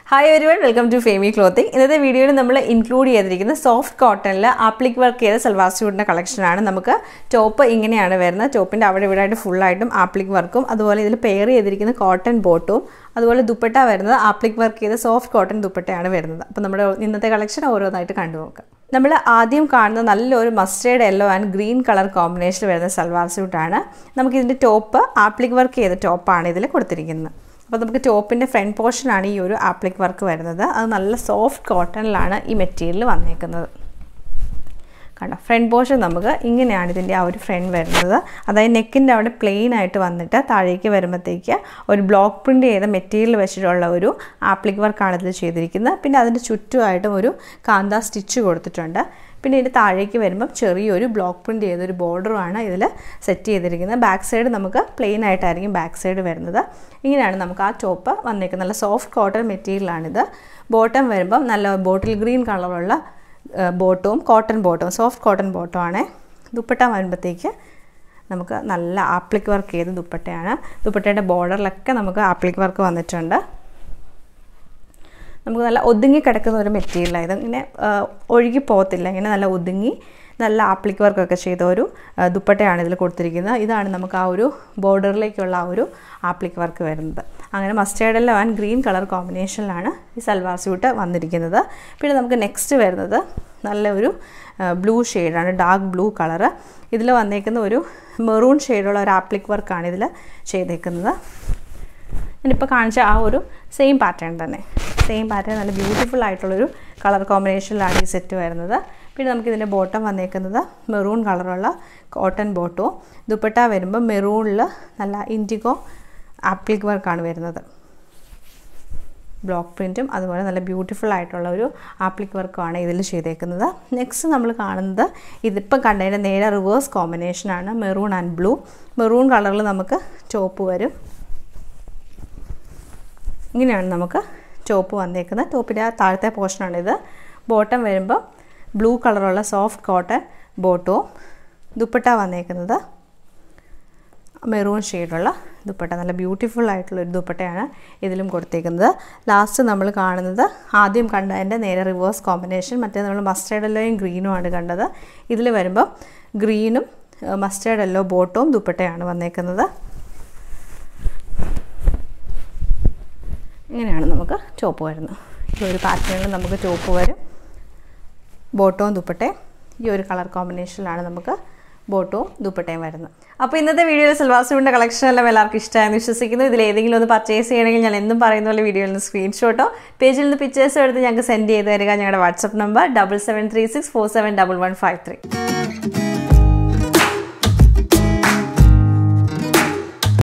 hi everyone welcome to Femi clothing ഇന്നത്തെ വീഡിയോയിൽ നമ്മൾ ഇൻക്ലൂഡ് ചെയ്തിരിക്കുന്ന സോഫ്റ്റ് കോട്ടണിൽ ആപ്ലിക് വർക്ക് ചെയ്ത സൽവാർ സ്യൂട്ടിൻ്റെ കളക്ഷനാണ് നമുക്ക് ടോപ്പ് ഇങ്ങനെയാണ് വരുന്നത് ടോപ്പിൻ്റെ അവിടെ ഇവിടെ ആയിട്ട് ഫുള്ളായിട്ടും ആപ്ലിക് വർക്കും അതുപോലെ ഇതിൽ പെയർ ചെയ്തിരിക്കുന്ന കോട്ടൺ ബോട്ടും അതുപോലെ ദുപ്പട്ട വരുന്നത് ആപ്ലിക് വർക്ക് ചെയ്ത സോഫ്റ്റ് കോട്ടൺ ദുപ്പട്ടയാണ് വരുന്നത് അപ്പോൾ നമ്മുടെ ഇന്നത്തെ കളക്ഷൻ ഓരോന്നായിട്ട് കണ്ടു നോക്കാം നമ്മൾ ആദ്യം കാണുന്ന നല്ലൊരു mustard yellow and green colour കോമ്പിനേഷനിൽ വരുന്ന സൽവാർ സ്യൂട്ടാണ് നമുക്കിതിൻ്റെ ടോപ്പ് ആപ്ലിക് വർക്ക് ചെയ്ത ടോപ്പാണ് ഇതിൽ കൊടുത്തിരിക്കുന്നത് അപ്പോൾ നമുക്ക് ടോപ്പിൻ്റെ ഫ്രണ്ട് പോർഷനാണ് ഈ ഒരു ആപ്ലിക് വർക്ക് വരുന്നത് അത് നല്ല സോഫ്റ്റ് കോട്ടണിലാണ് ഈ മെറ്റീരിയൽ വന്നേക്കുന്നത് കണ്ടോ ഫ്രണ്ട് പോർഷൻ നമുക്ക് ഇങ്ങനെയാണ് ഇതിൻ്റെ ആ ഒരു ഫ്രണ്ട് വരുന്നത് അതായത് നെക്കിൻ്റെ അവിടെ പ്ലെയിൻ ആയിട്ട് വന്നിട്ട് താഴേക്ക് വരുമ്പോഴത്തേക്ക് ഒരു ബ്ലോക്ക് പ്രിൻ്റ് ചെയ്ത മെറ്റീരിയൽ വെച്ചിട്ടുള്ള ഒരു ആപ്ലിക് വർക്കാണ് ഇതിൽ ചെയ്തിരിക്കുന്നത് പിന്നെ അതിൻ്റെ ചുറ്റുമായിട്ടും ഒരു കാന്ത സ്റ്റിച്ച് കൊടുത്തിട്ടുണ്ട് പിന്നെ ഇതിൻ്റെ താഴേക്ക് വരുമ്പം ചെറിയൊരു ബ്ലോക്ക് പ്രിൻ്റ് ചെയ്തൊരു ബോർഡറുമാണ് ഇതിൽ സെറ്റ് ചെയ്തിരിക്കുന്നത് ബാക്ക് സൈഡ് നമുക്ക് പ്ലെയിൻ ആയിട്ടായിരിക്കും ബാക്ക് സൈഡ് വരുന്നത് ഇങ്ങനെയാണ് നമുക്ക് ആ ടോപ്പ് വന്നേക്കുന്നത് നല്ല സോഫ്റ്റ് കോട്ടൺ മെറ്റീരിയലാണിത് ബോട്ടം വരുമ്പം നല്ല ബോട്ടിൽ ഗ്രീൻ കളറുള്ള ബോട്ടവും കോട്ടൺ ബോട്ടവും സോഫ്റ്റ് കോട്ടൺ ബോട്ടം ആണ് ദുപ്പട്ട വരുമ്പോഴത്തേക്ക് നമുക്ക് നല്ല ആപ്ലിക് വർക്ക് ചെയ്ത ദുപ്പട്ടയാണ് ദുപ്പട്ടയുടെ ബോർഡറിലൊക്കെ നമുക്ക് ആപ്ലിക് വർക്ക് വന്നിട്ടുണ്ട് നമുക്ക് നല്ല ഒതുങ്ങി കിടക്കുന്ന ഒരു മെറ്റീരിയലാണ് ഇത് ഇങ്ങനെ ഒഴുകി പോകത്തില്ല ഇങ്ങനെ നല്ല ഒതുങ്ങി നല്ല ആപ്ലിക് വർക്കൊക്കെ ചെയ്ത ഒരു ദുപ്പട്ടയാണ് ഇതിൽ കൊടുത്തിരിക്കുന്നത് ഇതാണ് നമുക്ക് ആ ഒരു ബോർഡറിലേക്കുള്ള ആ ഒരു ആപ്ലിക് വർക്ക് വരുന്നത് അങ്ങനെ മസ്റ്റേർഡ് എല്ലാം ആൻഡ് ഗ്രീൻ കളർ കോമ്പിനേഷനിലാണ് ഈ സൽവാർ സ്യൂട്ട് വന്നിരിക്കുന്നത് പിന്നെ നമുക്ക് നെക്സ്റ്റ് വരുന്നത് നല്ല ഒരു ബ്ലൂ ഷെയ്ഡാണ് ഡാർക്ക് ബ്ലൂ കളറ് ഇതിൽ വന്നേക്കുന്ന ഒരു മെറൂൺ ഷെയ്ഡുള്ള ഒരു ആപ്ലിക് വർക്കാണ് ഇതിൽ ചെയ്തേക്കുന്നത് ഞാനിപ്പോൾ കാണിച്ച ആ ഒരു സെയിം പാറ്റേൺ തന്നെ സെയിം പാറ്റേൺ നല്ല ബ്യൂട്ടിഫുൾ ആയിട്ടുള്ളൊരു കളർ കോമ്പിനേഷനിലാണ് ഈ സെറ്റ് വരുന്നത് പിന്നെ നമുക്കിതിൻ്റെ ബോട്ടം വന്നേക്കുന്നത് മെറൂൺ കളറുള്ള കോട്ടൺ ബോട്ടോ ദുപ്പട്ട വരുമ്പോൾ മെറൂണിൽ നല്ല ഇൻഡിഗോ ആപ്ലിക് വർക്കാണ് വരുന്നത് ബ്ലോക്ക് പ്രിൻറ്റും അതുപോലെ നല്ല ബ്യൂട്ടിഫുൾ ആയിട്ടുള്ള ഒരു ആപ്ലിക് വർക്കുമാണ് ഇതിൽ ചെയ്തേക്കുന്നത് നെക്സ്റ്റ് നമ്മൾ കാണുന്നത് ഇതിപ്പം കണ്ടതിൻ്റെ നേരെ റിവേഴ്സ് കോമ്പിനേഷനാണ് മെറൂൺ ആൻഡ് ബ്ലൂ മെറൂൺ കളറിൽ നമുക്ക് ചോപ്പ് വരും ഇങ്ങനെയാണ് നമുക്ക് ടോപ്പ് വന്നേക്കുന്നത് ടോപ്പിൻ്റെ താഴത്തെ പോർഷനാണിത് ബോട്ടം വരുമ്പോൾ ബ്ലൂ കളറുള്ള സോഫ്റ്റ് കോട്ടൺ ബോട്ടോ ദുപ്പട്ട വന്നേക്കുന്നത് മെറൂൺ ഷെയ്ഡുള്ള ദുപ്പട്ട നല്ല ബ്യൂട്ടിഫുൾ ആയിട്ടുള്ള ഒരു ദുപ്പട്ടയാണ് ഇതിലും കൊടുത്തേക്കുന്നത് ലാസ്റ്റ് നമ്മൾ കാണുന്നത് ആദ്യം കണ്ടതിൻ്റെ നേരെ റിവേഴ്സ് കോമ്പിനേഷൻ മറ്റേ നമ്മൾ മസ്റ്റേർഡ് യെല്ലോയും ഗ്രീനും ആണ് കണ്ടത് ഇതിൽ വരുമ്പോൾ ഗ്രീനും മസ്റ്റേർഡ് യെല്ലോ ബോട്ടവും ദുപ്പട്ടയാണ് വന്നേക്കുന്നത് ഇങ്ങനെയാണ് നമുക്ക് ചോപ്പ് വരുന്നത് ഈ ഒരു പാറ്റേണിൽ നമുക്ക് ചോപ്പ് വരും ബോട്ടവും ദുപ്പട്ടയും ഈ ഒരു കളർ കോമ്പിനേഷനിലാണ് നമുക്ക് ബോട്ടവും ദുപ്പട്ടയും വരുന്നത് അപ്പോൾ ഇന്നത്തെ വീഡിയോയിൽ സിൽവാർ സ്യൂട്ടിൻ്റെ കളക്ഷൻ എല്ലാം എല്ലാവർക്കും ഇഷ്ടമായെന്ന് വിശ്വസിക്കുന്നു ഇതിൽ ഏതെങ്കിലും ഒന്ന് പർച്ചേസ് ചെയ്യണമെങ്കിൽ ഞാൻ എന്നും പറയുന്ന പോലെ വീഡിയോയിൽ നിന്ന് സ്ക്രീൻഷോട്ടോ പേജിൽ നിന്ന് പിക്ചേഴ്സോ എടുത്ത് ഞങ്ങൾക്ക് സെൻഡ് ചെയ്ത് തരിക ഞങ്ങളുടെ WhatsApp number double seven three six four seven double one five three